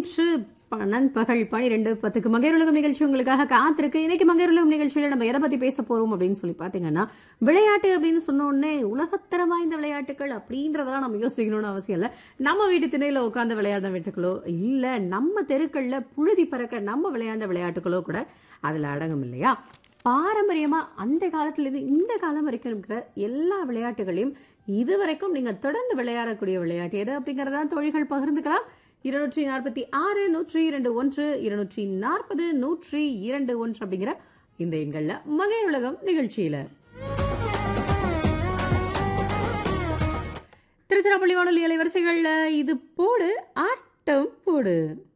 இன்று ப- நண்பகல் பனிரெண்டு பத்துக்கு மங்கையுலகம் நிகழ்ச்சி உங்களுக்காக காத்திருக்கு இன்னைக்கு மங்கையுலகம் நிகழ்ச்சியில நம்ம எதை பத்தி பேச போறோம் அப்படின்னு சொல்லி பாத்தீங்கன்னா விளையாட்டு அப்படின்னு சொன்ன உடனே உலகத்தரம் வாய்ந்த விளையாட்டுகள் அப்படின்றதெல்லாம் நம்ம யோசிக்கணும்னு அவசியம் இல்லை நம்ம வீட்டு திணையில உட்காந்து விளையாட விளையாட்டுகளோ இல்ல நம்ம தெருக்கள்ல புழுதி பறக்க நம்ம விளையாண்ட விளையாட்டுகளோ கூட அதுல அடங்கும் இல்லையா பாரம்பரியமா அந்த காலத்துல இருந்து இந்த காலம் வரைக்கும் இருக்கிற எல்லா விளையாட்டுகளையும் இதுவரைக்கும் நீங்க தொடர்ந்து விளையாடக்கூடிய விளையாட்டு எது அப்படிங்கறத தோழிகள் பகிர்ந்துக்கலாம் இருநூற்றி நாற்பத்தி ஆறு நூற்றி இரண்டு ஒன்று இருநூற்றி நாற்பது நூற்றி இரண்டு ஒன்று அப்படிங்கிற இந்த எண்கள்ல மகையர் உலகம் நிகழ்ச்சியில திருச்சிராப்பள்ளி வானொலி அலைவரிசைகள்ல இது போடு ஆட்டம் போடு